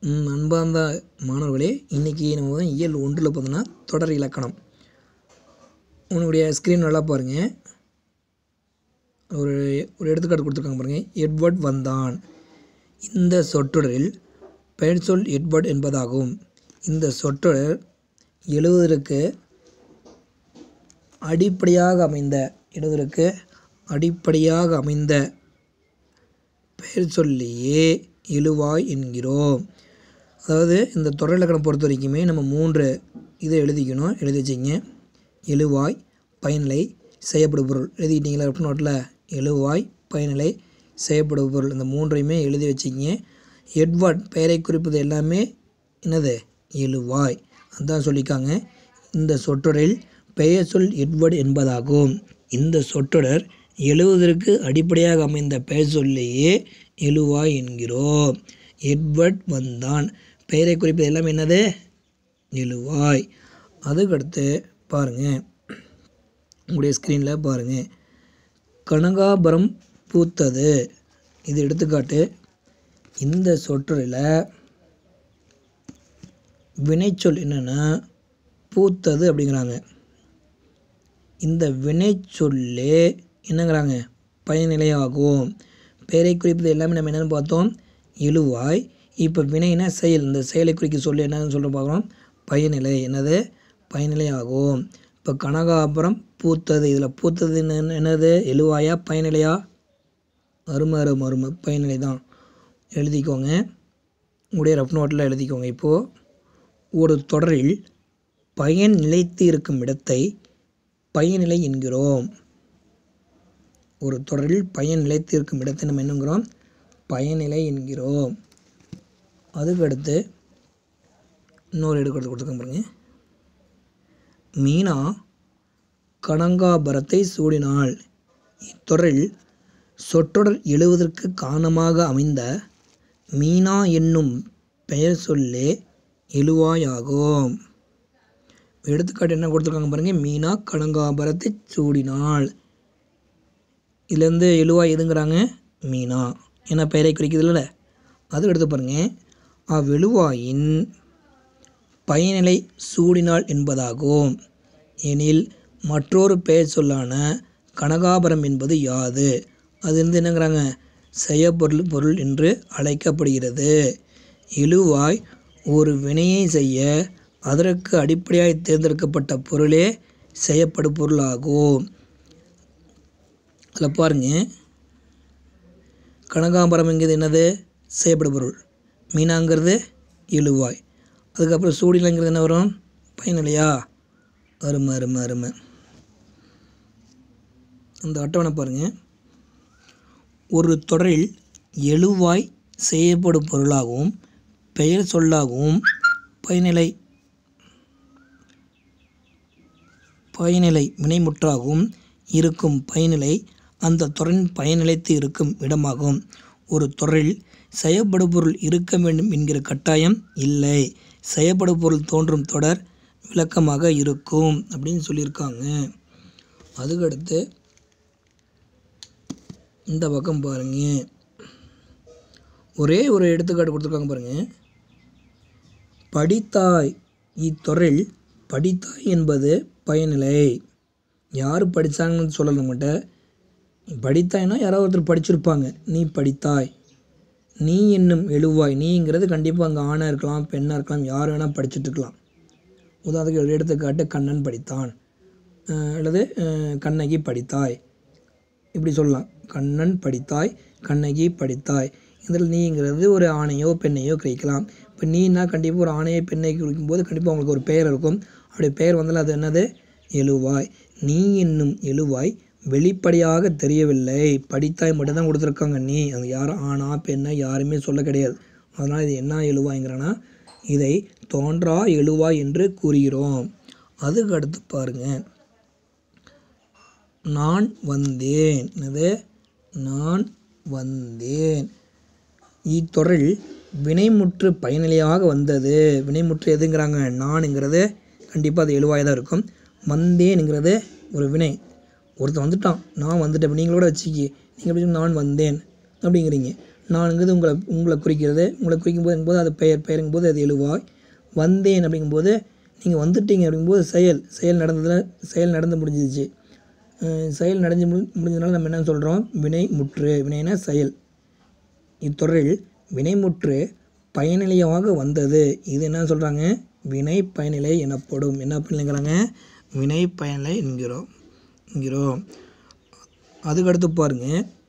ம், அன்பார்ந்த மாணவர்களே இன்றைக்கி நம்ம வந்து இயல் ஒன்றில் பார்த்தோன்னா தொடர் இலக்கணம் உன்னுடைய ஸ்க்ரீன் நல்லா பாருங்கள் ஒரு ஒரு எடுத்துக்காட்டு கொடுத்துருக்காங்க பாருங்கள் எட்வர்ட் வந்தான் இந்த சொற்றொடரில் பெயர் சொல் எட்வர்ட் என்பதாகும் இந்த சொற்றொடர் எழுவதற்கு அடிப்படையாக அமைந்த எழுவதற்கு அடிப்படையாக அமைந்த பெயர் சொல்லியே எழுவாய் என்கிறோம் அதாவது இந்த தொடர் இலக்கணம் பொறுத்த வரைக்குமே நம்ம மூன்று இதை எழுதிக்கணும் எழுதி வச்சிங்க எழுவாய் பயனிலை செய்யப்படும் பொருள் எழுதிக்கிட்டீங்களா லெஃப்ட் நோட்டில் எழுவாய் பயனிலை செய்யப்படும் பொருள் இந்த மூன்றையுமே எழுதி வச்சிங்க எட்வர்ட் பெயரை குறிப்பது எல்லாமே என்னது எழுவாய் அதான் சொல்லியிருக்காங்க இந்த சொற்றொடரில் பெயர் சொல் எட்வர்ட் என்பதாகும் இந்த சொற்றொடர் எழுவதற்கு அடிப்படையாக அமைந்த பெயர் சொல்லையே எழுவாய் என்கிறோம் எட்வர்ட் வந்தான் பெயரை குறிப்பது எல்லாமே என்னது எழுவாய் அதுக்கடுத்து பாருங்கள் உங்களுடைய ஸ்க்ரீனில் பாருங்கள் கனகாபரம் பூத்தது இது எடுத்துக்காட்டு இந்த சொற்றொடரில் வினைச்சொல் என்னென்னா பூத்தது அப்படிங்கிறாங்க இந்த வினைச்சொல்லே என்னங்கிறாங்க பயனிலையாகும் பெயரை குறிப்பது எல்லாமே நம்ம என்னென்னு பார்த்தோம் எழுவாய் இப்போ வினைனா செயல் இந்த செயலை குறிக்க சொல்லி என்னன்னு சொல்ல பார்க்குறோம் பயனிலை என்னது பயனிலை ஆகும் இப்போ கனகாபுரம் பூத்தது இதில் பூத்தது என்ன- என்னது எழுவாயா பயனிலையா அருமை அருமை அருமை பயனிலை தான் எழுதிக்கோங்க உங்களுடைய ரஃப் நோட்டில் எழுதிக்கோங்க இப்போது ஒரு தொடரில் பயன் நிலைத்து இருக்கும் இடத்தை பயனிலை என்கிறோம் ஒரு தொடரில் பயன் நிலைத்து இருக்கும் இடத்தை நம்ம என்னங்கிறோம் பயனிலை என்கிறோம் அதுக்கடுத்து இன்னொரு எடுக்கிறது கொடுத்துருக்கேன் பாருங்க மீனா கனகாபரத்தை சூடினாள் இத்தொடரில் சொற்றொடர் எழுவதற்கு காரணமாக அமைந்த மீனா என்னும் பெயர் சொல்லே எழுவாயாகும் எடுத்துக்காட்டு என்ன கொடுத்துருக்காங்க பாருங்கள் மீனா கனகாபரத்தை சூடினாள் இதுலேருந்து எழுவாய் எதுங்கிறாங்க மீனா என்ன பெயரை குறிக்குதுல்ல அது எடுத்து பாருங்க அவ்வெழுவாயின் பயனிலை சூடினாள் என்பதாகும் எனில் மற்றொரு பெயர் சொல்லான கனகாபரம் என்பது யாது அது வந்து என்னங்கிறாங்க செய்யப்பொருள் பொருள் என்று அழைக்கப்படுகிறது எழுவாய் ஒரு வினையை செய்ய அதற்கு அடிப்படையாக தேர்ந்தெடுக்கப்பட்ட பொருளே செய்யப்படும் பொருளாகும் அதில் பாருங்க கனகாம்பரம்ங்கிறது என்னது செய்யப்படும் பொருள் மீனாங்கிறது இழுவாய் அதுக்கப்புறம் சூடிலங்கிறது என்ன வரும் பயனில்லையா அருமை அருமை அருமை அந்த அட்டவணை பாருங்கள் ஒரு தொடரில் எழுவாய் செய்யப்படும் பொருளாகவும் பெயர் சொல்லாகவும் பயனிலை பயனிலை வினைமுற்றாகவும் இருக்கும் பயனிலை அந்த தொடரின் பயனிலைத்து இருக்கும் இடமாகும் ஒரு தொடரில் செய்யப்படும் பொருள் இருக்க வேண்டும் என்கிற கட்டாயம் இல்லை செய்யப்படும் பொருள் தோன்றும் தொடர் விளக்கமாக இருக்கும் அப்படின்னு சொல்லியிருக்காங்க அதுக்கடுத்து இந்த பக்கம் பாருங்க ஒரே ஒரு எடுத்துக்காட்டு கொடுத்துருக்காங்க பாருங்க படித்தாய் இத்தொடரில் படித்தாய் என்பது பயனிலை யார் படித்தாங்கன்னு சொல்லல நம்மகிட்ட படித்தாய்னா யாராவது ஒருத்தர் படிச்சிருப்பாங்க நீ படித்தாய் நீ என்னும் எழுவாய் நீங்கிறது கண்டிப்பாக அங்கே ஆணாக இருக்கலாம் பெண்ணாக இருக்கலாம் யார் வேணால் படிச்சுட்டு இருக்கலாம் உதாரணத்துக்கு ஒரு எடுத்துக்காட்டு கண்ணன் படித்தான் அஹ் அல்லது அஹ் கண்ணகி படித்தாய் இப்படி சொல்லலாம் கண்ணன் படித்தாய் கண்ணகி படித்தாய் இதில் நீங்கிறது ஒரு ஆணையோ பெண்ணையோ குறிக்கலாம் இப்போ நீனா கண்டிப்பாக ஒரு ஆணையோ பெண்ணை குறிக்கும்போது கண்டிப்பாக உங்களுக்கு ஒரு பெயர் இருக்கும் அப்படி பெயர் வந்தால் அது என்னது எழுவாய் நீ என்னும் எழுவாய் வெளிப்படையாக தெரியவில்லை படித்தாய் மட்டும்தான் கொடுத்துருக்காங்க நீ அது யாரும் ஆணா பெண்ணா யாருமே சொல்ல கிடையாது அதனால் இது என்ன எழுவாய்ங்கிறனா இதை தோன்றா எழுவாய் என்று கூறுகிறோம் அதுக்கு அடுத்து பாருங்கள் நான் வந்தேன் என்னது நான் வந்தேன் இத்தொடரில் வினைமுற்று பயனிலையாக வந்தது வினைமுற்று எதுங்கிறாங்க நான்ங்கிறது கண்டிப்பாக அது எழுவாய் தான் இருக்கும் வந்தேன்ங்கிறது ஒரு வினை ஒருத்தன் வந்துட்டான் நான் வந்துட்டேன் இப்ப நீங்களோட வச்சுக்கி நீங்கள் எப்படி சொன்னா, நான் வந்தேன் அப்படிங்கிறீங்க நான்கிறது உங்களை உங்களை குறிக்கிறது உங்களை குறிக்கும்போது போது அது பெயர் பெயருங்கும்போது அது எழுவாய் வந்தேன் அப்படிங்கும்போது நீங்கள் வந்துட்டீங்க அப்படிங்கும்போது செயல் செயல் நடந்ததில் செயல் நடந்து முடிஞ்சிச்சு அஹ் செயல் நடந்து முடி முடிஞ்சதுனால நம்ம என்ன சொல்கிறோம் வினை முற்று வினைனா செயல் இத்தொடரில் வினைமுற்று பயனிலையாக வந்தது இது என்ன சொல்கிறாங்க வினை பயனிலை எனப்படும் என்ன பயனிலைங்கிறாங்க வினை பயனிலை என்கிறோம் என்கிறோம் அதுக்கடுத்து பாருங்கள்